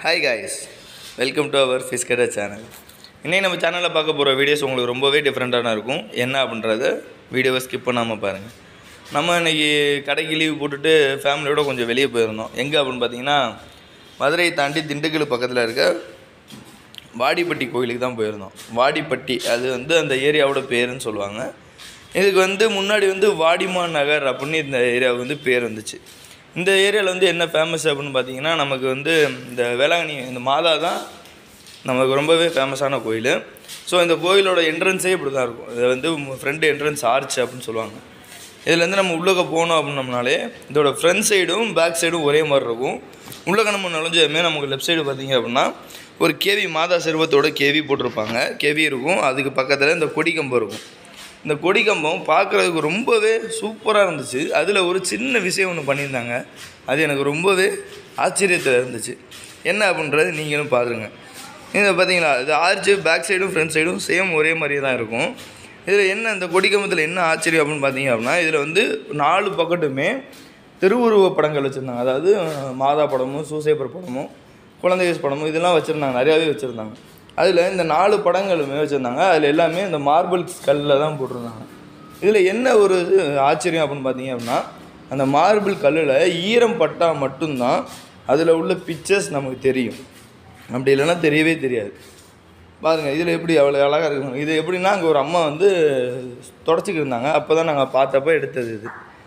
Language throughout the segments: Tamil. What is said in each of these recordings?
hi guys welcome to our fish கடை சேனல் இன்னைக்கு நம்ம சேனலில் பார்க்க போகிற வீடியோஸ் உங்களுக்கு ரொம்பவே டிஃப்ரெண்ட்டான இருக்கும் என்ன அப்படின்றத வீடியோவை ஸ்கிப் பண்ணாமல் பாருங்கள் நம்ம இன்னைக்கு கடைக்கு லீவ் போட்டுட்டு ஃபேமிலியோட கொஞ்சம் வெளியே போயிருந்தோம் எங்கே அப்படின்னு பார்த்தீங்கன்னா மதுரையை தாண்டி திண்டுக்கல் பக்கத்தில் இருக்க வாடிப்பட்டி கோயிலுக்கு தான் போயிருந்தோம் வாடிப்பட்டி அது வந்து அந்த ஏரியாவோட பேருன்னு சொல்லுவாங்க இதுக்கு வந்து முன்னாடி வந்து வாடிமான் நகர் அப்படின்னு இந்த ஏரியாவுக்கு வந்து பேர் வந்துச்சு இந்த ஏரியாவில் வந்து என்ன ஃபேமஸ் அப்படின்னு பார்த்தீங்கன்னா நமக்கு வந்து இந்த வேளாங்கண்ணி இந்த மாதா தான் நமக்கு ரொம்பவே ஃபேமஸான கோயில் ஸோ இந்த கோயிலோட என்ட்ரன்ஸே இப்படி தான் இருக்கும் இது வந்து ஃப்ரண்ட் என்ட்ரன்ஸ் ஆர்ச் அப்படின்னு சொல்லுவாங்க இதுலேருந்து நம்ம உள்ளக்க போனோம் அப்படின்னம்னாலே இதோட ஃப்ரண்ட் சைடும் பேக் சைடும் ஒரே மாதிரி இருக்கும் உள்ளக்க நம்ம நுழைஞ்சதுமே நமக்கு லெஃப்ட் சைடு பார்த்தீங்க அப்படின்னா ஒரு கேவி மாதா சிறுவத்தோட கேவி போட்டிருப்பாங்க கேவி இருக்கும் அதுக்கு பக்கத்தில் இந்த கொடிக்கம்பம் இருக்கும் இந்த கொடிக்கம்பம் பார்க்குறதுக்கு ரொம்பவே சூப்பராக இருந்துச்சு அதில் ஒரு சின்ன விஷயம் ஒன்று பண்ணியிருந்தாங்க அது எனக்கு ரொம்பவே ஆச்சரியத்தில் இருந்துச்சு என்ன அப்படின்றது நீங்களும் பாருங்க இதை பார்த்தீங்களா இது ஆர்ச்சு பேக் சைடும் ஃப்ரண்ட் சைடும் சேம் ஒரே மாதிரியே தான் இருக்கும் இதில் என்ன இந்த கொடிக்கம்பத்தில் என்ன ஆச்சரியம் அப்படின்னு பார்த்தீங்க அப்படின்னா இதில் வந்து நாலு பக்கத்துமே திருவுருவ படங்கள் வச்சுருந்தாங்க அதாவது மாதா படமும் சூசேப்பர் படமும் குழந்தை இயேசு படமும் இதெல்லாம் வச்சுருந்தாங்க நிறையாவே வச்சுருந்தாங்க அதில் இந்த நாலு படங்களுமே வச்சுருந்தாங்க அதில் எல்லாமே இந்த மார்பிள் கல்லில் தான் போட்டிருந்தாங்க இதில் என்ன ஒரு இது ஆச்சரியம் அப்படின்னு பார்த்தீங்க அப்படின்னா அந்த மார்பிள் கல்லில் ஈரம் பட்டால் மட்டும்தான் அதில் உள்ள பிக்சர்ஸ் நமக்கு தெரியும் அப்படி இல்லைன்னா தெரியவே தெரியாது பாருங்கள் இதில் எப்படி அவ்வளோ அழகாக இருக்கும் இது எப்படின்னா அங்கே ஒரு அம்மா வந்து தொடச்சிக்கிட்டு இருந்தாங்க அப்போ தான் நாங்கள் பார்த்தப்ப எடுத்தது இது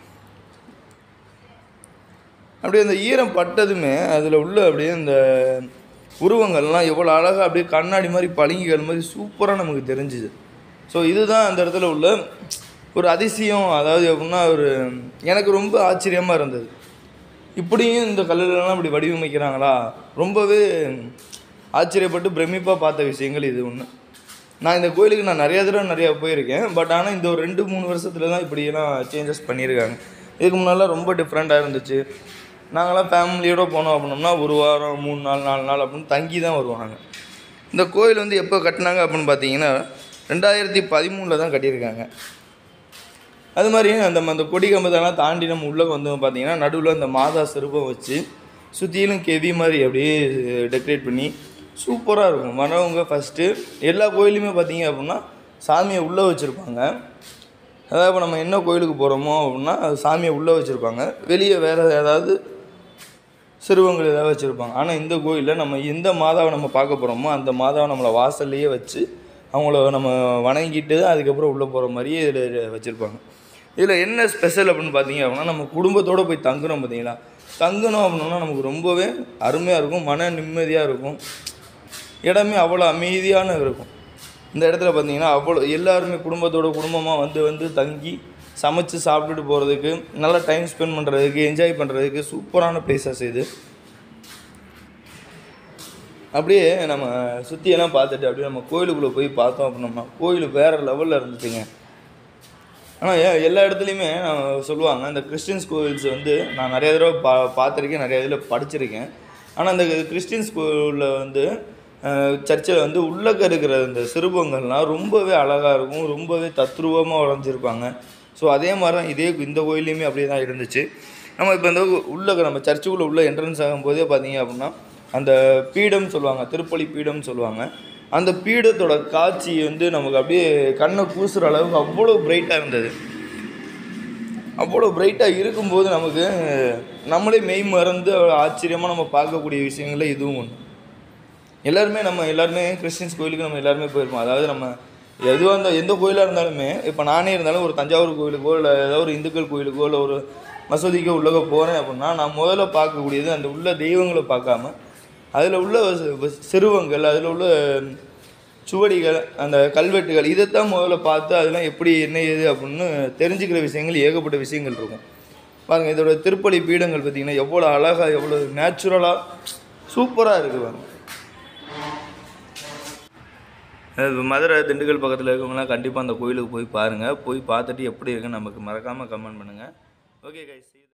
அப்படியே அந்த ஈரம் பட்டதுமே அதில் உள்ள அப்படியே இந்த உருவங்கள்லாம் எவ்வளோ அழகாக அப்படியே கண்ணாடி மாதிரி பளிங்குகள் மாதிரி சூப்பராக நமக்கு தெரிஞ்சுது ஸோ இதுதான் அந்த இடத்துல உள்ள ஒரு அதிசயம் அதாவது எப்படின்னா ஒரு எனக்கு ரொம்ப ஆச்சரியமாக இருந்தது இப்படியும் இந்த கல்லுலலாம் இப்படி வடிவமைக்கிறாங்களா ரொம்பவே ஆச்சரியப்பட்டு பிரமிப்பாக பார்த்த விஷயங்கள் இது ஒன்று நான் இந்த கோயிலுக்கு நான் நிறைய தடவை நிறையா போயிருக்கேன் பட் ஆனால் இந்த ஒரு ரெண்டு மூணு வருஷத்துல தான் இப்படியெல்லாம் சேஞ்சஸ் பண்ணியிருக்காங்க இதுக்கு முன்னாடிலாம் ரொம்ப டிஃப்ரெண்ட்டாக இருந்துச்சு நாங்களாம் ஃபேமிலியோடு போனோம் அப்படின்னோம்னா ஒரு வாரம் மூணு நாள் நாலு நாள் அப்படின்னு தங்கி தான் வருவோம் நாங்கள் இந்த கோயில் வந்து எப்போ கட்டினாங்க அப்படின்னு பார்த்தீங்கன்னா ரெண்டாயிரத்தி பதிமூணில் தான் கட்டியிருக்காங்க அது மாதிரி அந்த அந்த கொடி கம்பத்தெல்லாம் தாண்டி நம்ம உள்ளே வந்து பார்த்தீங்கன்னா நடுவில் அந்த மாதா சிறுபம் வச்சு சுற்றிலும் கெவி மாதிரி அப்படியே டெக்கரேட் பண்ணி சூப்பராக இருக்கும் வரவங்க ஃபஸ்ட்டு எல்லா கோயிலுமே பார்த்தீங்க அப்படின்னா சாமியை உள்ளே வச்சுருப்பாங்க அதாவது இப்போ நம்ம என்ன கோயிலுக்கு போகிறோமோ அப்படின்னா அது சாமியை உள்ளே வச்சுருப்பாங்க வெளியே வேறு ஏதாவது சிறுவங்கள் ஏதாவது வச்சுருப்பாங்க ஆனால் இந்த கோயிலில் நம்ம எந்த மாதாவை நம்ம பார்க்க போகிறோமோ அந்த மாதாவை நம்மளை வாசல்லையே வச்சு அவங்கள நம்ம வணங்கிட்டு அதுக்கப்புறம் உள்ளே போகிற மாதிரியே இதில் வச்சுருப்பாங்க இதில் என்ன ஸ்பெஷல் அப்படின்னு பார்த்தீங்க அப்படின்னா நம்ம குடும்பத்தோடு போய் தங்குறோம் பார்த்தீங்களா தங்கணும் அப்படின்னா நமக்கு ரொம்பவே அருமையாக இருக்கும் மன நிம்மதியாக இருக்கும் இடமே அவ்வளோ அமைதியான இருக்கும் இந்த இடத்துல பார்த்தீங்கன்னா அவ்வளோ எல்லாருமே குடும்பத்தோட குடும்பமாக வந்து வந்து தங்கி சமைச்சு சாப்பிட்டுட்டு போகிறதுக்கு நல்லா டைம் ஸ்பெண்ட் பண்ணுறதுக்கு என்ஜாய் பண்ணுறதுக்கு சூப்பரான பிளேசஸ் இது அப்படியே நம்ம சுற்றியெல்லாம் பார்த்துட்டு அப்படியே நம்ம கோயிலுக்குள்ளே போய் பார்த்தோம் அப்படின்னோம்னா கோயில் வேறு லெவலில் இருந்துச்சுங்க ஆனால் ஏ எல்லா இடத்துலையுமே சொல்லுவாங்க இந்த கிறிஸ்டின்ஸ் கோயில்ஸ் வந்து நான் நிறைய தடவை பா பார்த்துருக்கேன் நிறைய இதில் படிச்சிருக்கேன் ஆனால் அந்த கிறிஸ்டின்ஸ் கோயிலில் வந்து சர்ச்சில் வந்து உள்ளக்க இருக்கிற இந்த சிறுபங்கள்லாம் ரொம்பவே அழகாக இருக்கும் ரொம்பவே தத்ரூபமாக வரைஞ்சிருப்பாங்க ஸோ அதே மாதிரி தான் இதே இந்த கோயிலையுமே அப்படியே தான் இருந்துச்சு நம்ம இப்போ இந்த உள்ளக்க நம்ம சர்ச்சுக்குள்ளே உள்ள என்ட்ரன்ஸ் ஆகும்போதே பார்த்தீங்க அப்படின்னா அந்த பீடம் சொல்லுவாங்க திருப்பலி பீடம்னு சொல்லுவாங்க அந்த பீடத்தோட காட்சி வந்து நமக்கு அப்படியே கண்ணை கூசுகிற அளவுக்கு அவ்வளோ பிரைட்டாக இருந்தது அவ்வளோ பிரைட்டாக இருக்கும்போது நமக்கு நம்மளே மெய் மறந்து ஆச்சரியமாக நம்ம பார்க்கக்கூடிய விஷயங்களில் இதுவும் ஒன்று எல்லாருமே நம்ம எல்லாருமே கிறிஸ்டின்ஸ் கோயிலுக்கு நம்ம எல்லாருமே போயிருப்போம் அதாவது நம்ம எதுவாக இருந்தால் எந்த கோயிலாக இருந்தாலுமே இப்போ நானே இருந்தாலும் ஒரு தஞ்சாவூர் கோயிலுக்கோ இல்லை ஏதோ ஒரு இந்துக்கள் கோயிலுக்கோ இல்லை ஒரு மசூதிக்கோ உள்ளக போகிறேன் அப்படின்னா நான் முதல்ல பார்க்கக்கூடியது அந்த உள்ள தெய்வங்களை பார்க்காம அதில் உள்ள சிறுவங்கள் அதில் உள்ள சுவடிகள் அந்த கல்வெட்டுகள் இதைத்தான் முதல்ல பார்த்து அதெல்லாம் எப்படி என்ன ஏது அப்படின்னு தெரிஞ்சுக்கிற விஷயங்கள் ஏகப்பட்ட விஷயங்கள் இருக்கும் பாருங்கள் இதோட திருப்பலி பீடங்கள் பார்த்திங்கன்னா எவ்வளோ அழகாக எவ்வளோ நேச்சுரலாக சூப்பராக இருக்குது பாருங்க மதுரை திண்டுக்கல் பக்கத்தில் இருக்கவங்களாம் கண்டிப்பாக அந்த கோயிலுக்கு போய் பாருங்கள் போய் பார்த்துட்டு எப்படி இருக்குன்னு நமக்கு மறக்காமல் கமெண்ட் பண்ணுங்கள் ஓகே கைஸ்